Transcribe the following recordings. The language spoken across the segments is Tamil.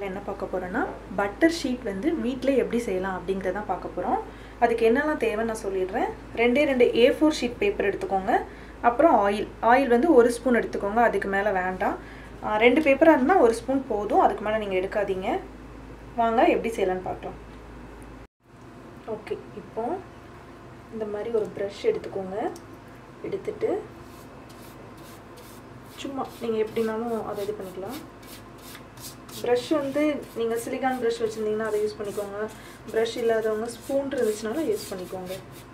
நம்ம என்ன பார்க்க போகிறோன்னா பட்டர் ஷீட் வந்து வீட்டில் எப்படி செய்யலாம் அப்படிங்கிறத பார்க்க போகிறோம் அதுக்கு என்னெல்லாம் தேவைன்னு நான் சொல்லிடுறேன் ரெண்டே ரெண்டு ஏ ஃபோர் ஷீட் பேப்பர் எடுத்துக்கோங்க அப்புறம் ஆயில் ஆயில் வந்து ஒரு ஸ்பூன் எடுத்துக்கோங்க அதுக்கு மேலே வேண்டாம் ஆ, ரெண்டு பேப்பராக இருந்தால் ஒரு ஸ்பூன் போதும் அதுக்கு மேலே நீங்கள் எடுக்காதீங்க வாங்க எப்படி செய்யலான்னு பார்க்கலாம் ஓகே இப்போ இந்த மாதிரி ஒரு ப்ரஷ் எடுத்துக்கோங்க எடுத்துட்டு சும்மா நீங்கள் எப்படினாலும் அதை இது பண்ணிக்கலாம் ப்ரஷ் வந்து நீங்கள் சிலிகான் ப்ரஷ் வச்சுருந்தீங்கன்னா அதை யூஸ் பண்ணிக்கோங்க ப்ரஷ் இல்லாதவங்க ஸ்பூன் இருந்துச்சுனாலும் யூஸ் பண்ணிக்கோங்க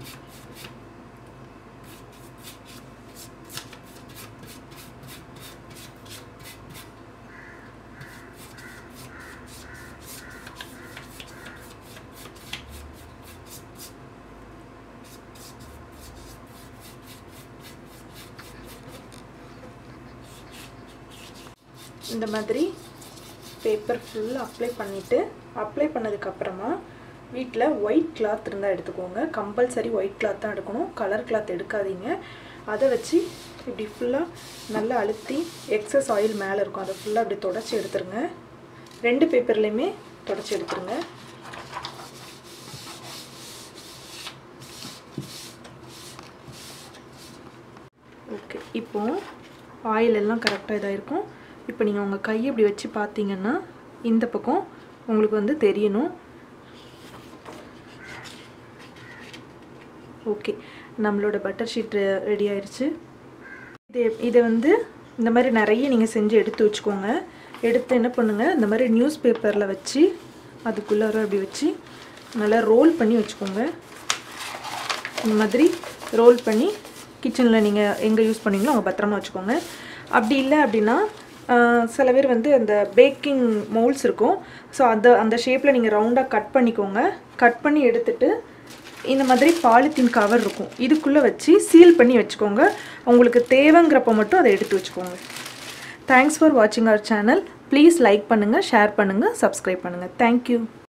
இந்த மாதிரி பேப்பர் ஃபுல்லாக அப்ளை பண்ணிவிட்டு அப்ளை பண்ணதுக்கப்புறமா வீட்டில் ஒயிட் கிளாத் இருந்தால் எடுத்துக்கோங்க கம்பல்சரி ஒயிட் கிளாத் தான் எடுக்கணும் கலர் கிளாத் எடுக்காதீங்க அதை வச்சு இப்படி ஃபுல்லாக நல்லா அழுத்தி எக்ஸஸ் ஆயில் மேலே இருக்கும் அதை ஃபுல்லாக அப்படி தொடச்சி எடுத்துருங்க ரெண்டு பேப்பர்லேயுமே தொடச்சி எடுத்துருங்க ஓகே இப்போ ஆயில் எல்லாம் கரெக்டாக இதாக இருக்கும் இப்போ நீங்கள் உங்கள் கையை இப்படி வச்சு பார்த்தீங்கன்னா இந்த பக்கம் உங்களுக்கு வந்து தெரியணும் ஓகே நம்மளோட பட்டர் ஷீட் ரெடி ஆயிடுச்சு இது இதை வந்து இந்த மாதிரி நிறைய நீங்கள் செஞ்சு எடுத்து வச்சுக்கோங்க எடுத்து என்ன பண்ணுங்கள் இந்த மாதிரி நியூஸ் பேப்பரில் வச்சு அதுக்குள்ளார அப்படி வச்சு நல்லா ரோல் பண்ணி வச்சுக்கோங்க இந்த மாதிரி ரோல் பண்ணி கிச்சனில் நீங்கள் எங்கே யூஸ் பண்ணீங்களோ அங்கே பத்திரமா வச்சுக்கோங்க அப்படி இல்லை அப்படின்னா ஆஹ், சில பேர் வந்து அந்த பேக்கிங் மோல்ஸ் இருக்கும் ஸோ அந்த அந்த ஷேப்பில் நீங்கள் ரவுண்டாக கட் பண்ணிக்கோங்க கட் பண்ணி எடுத்துட்டு இந்த மாதிரி பாலித்தீன் கவர் இருக்கும் இதுக்குள்ளே வச்சு சீல் பண்ணி வச்சுக்கோங்க உங்களுக்கு தேவைங்கிறப்ப மட்டும் அதை எடுத்து வச்சுக்கோங்க தேங்க்ஸ் ஃபார் வாட்சிங் அவர் சேனல் ப்ளீஸ் லைக் பண்ணுங்கள் ஷேர் பண்ணுங்கள் சப்ஸ்கிரைப் பண்ணுங்கள் தேங்க்யூ